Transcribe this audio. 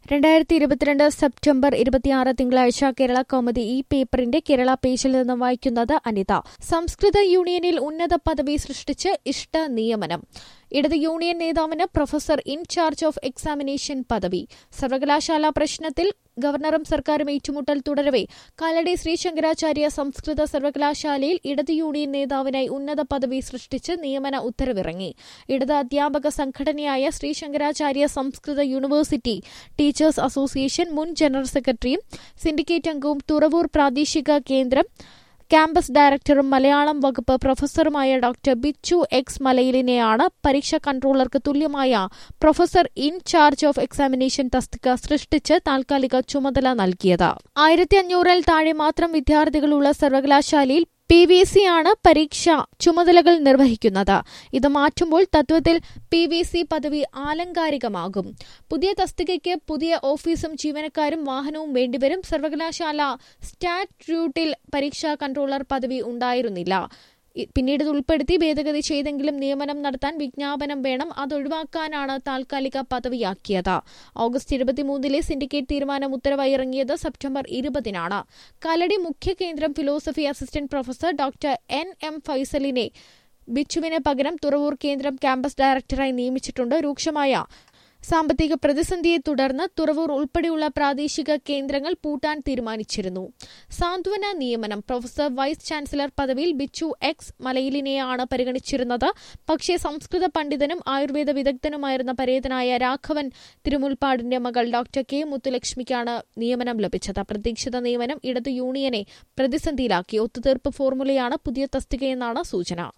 രണ്ടായിരത്തി ഇരുപത്തിരണ്ട് സെപ്റ്റംബർ ഇരുപത്തിയാറ് തിങ്കളാഴ്ച കേരള കൗമുദി ഈ പേപ്പറിന്റെ കേരള പേജിൽ നിന്ന് വായിക്കുന്നത് അനിത സംസ്കൃത യൂണിയനിൽ ഉന്നത പദവി സൃഷ്ടിച്ച് ഇഷ്ട നിയമനം ഇടത് യൂണിയൻ നേതാവിന് പ്രൊഫസർ ഇൻചാർജ് ഓഫ് എക്സാമിനേഷൻ പദവി സർവകലാശാല പ്രശ്നത്തിൽ ഗവർണറും സർക്കാരും ഏറ്റുമുട്ടൽ തുടരവെ കാലടി ശ്രീ ശങ്കരാചാര്യ സംസ്കൃത സർവകലാശാലയിൽ ഇടത് യൂണിയൻ നേതാവിനായി ഉന്നത പദവി സൃഷ്ടിച്ച് നിയമന ഉത്തരവിറങ്ങി ഇടത് അധ്യാപക സംഘടനയായ ശ്രീ ശങ്കരാചാര്യ സംസ്കൃത യൂണിവേഴ്സിറ്റി ടീച്ചേഴ്സ് അസോസിയേഷൻ മുൻ ജനറൽ സെക്രട്ടറിയും സിൻഡിക്കേറ്റ് അംഗവും തുറവൂർ പ്രാദേശിക കേന്ദ്രം ക്യാമ്പസ് ഡയറക്ടറും മലയാളം വകുപ്പ് പ്രൊഫസറുമായ ഡോക്ടർ ബിച്ചു എക്സ് മലയിലിനെയാണ് പരീക്ഷാ കൺട്രോളർക്ക് തുല്യമായ professor in charge of examination തസ്തിക സൃഷ്ടിച്ച് താൽക്കാലിക ചുമതല നൽകിയത് ആയിരത്തി അഞ്ഞൂറിൽ താഴെ മാത്രം വിദ്യാർത്ഥികളുള്ള സർവകലാശാലയിൽ പി വി സി ആണ് പരീക്ഷ ചുമതലകൾ നിർവഹിക്കുന്നത് ഇത് മാറ്റുമ്പോൾ തത്വത്തിൽ പി വി സി പദവി ആലങ്കാരികമാകും പുതിയ തസ്തികയ്ക്ക് പുതിയ ഓഫീസും ജീവനക്കാരും വാഹനവും വേണ്ടിവരും സർവകലാശാല സ്റ്റാറ്റ് റൂട്ടിൽ പരീക്ഷാ കൺട്രോളർ പദവി ഉണ്ടായിരുന്നില്ല പിന്നീട് ഇത് ഉൾപ്പെടുത്തി ഭേദഗതി ചെയ്തെങ്കിലും നിയമനം നടത്താൻ വിജ്ഞാപനം വേണം അതൊഴിവാക്കാനാണ് താൽക്കാലിക പദവിയാക്കിയത് ഓഗസ്റ്റ് ഇരുപത്തിമൂന്നിലെ സിൻഡിക്കേറ്റ് തീരുമാനം ഉത്തരവായി ഇറങ്ങിയത് സെപ്റ്റംബർ ഇരുപതിനാണ് കാലടി മുഖ്യ കേന്ദ്രം philosophy assistant professor doctor N M ഫൈസലിനെ ബിച്ചുവിന് പകരം തുറവൂർ കേന്ദ്രം ക്യാമ്പസ് ഡയറക്ടറായി നിയമിച്ചിട്ടുണ്ട് രൂക്ഷമായ സാമ്പത്തിക പ്രതിസന്ധിയെ തുടർന്ന് തുറവൂർ ഉൾപ്പെടെയുള്ള പ്രാദേശിക കേന്ദ്രങ്ങൾ പൂട്ടാൻ തീരുമാനിച്ചിരുന്നു സാന്ത്വന നിയമനം പ്രൊഫസർ വൈസ് ചാൻസലർ പദവിയിൽ ബിച്ചു എക്സ് മലയിലിനെയാണ് പരിഗണിച്ചിരുന്നത് പക്ഷേ സംസ്കൃത പണ്ഡിതനും ആയുർവേദ വിദഗ്ധനുമായിരുന്ന പരേതനായ രാഘവൻ തിരുമുൽപ്പാടിന്റെ മകൾ ഡോക്ടർ കെ മുത്തുലക്ഷ്മിക്കാണ് നിയമനം ലഭിച്ചത് പ്രതീക്ഷിത നിയമനം ഇടത് യൂണിയനെ പ്രതിസന്ധിയിലാക്കി ഒത്തുതീർപ്പ് ഫോർമുലയാണ് പുതിയ തസ്തികയെന്നാണ് സൂചന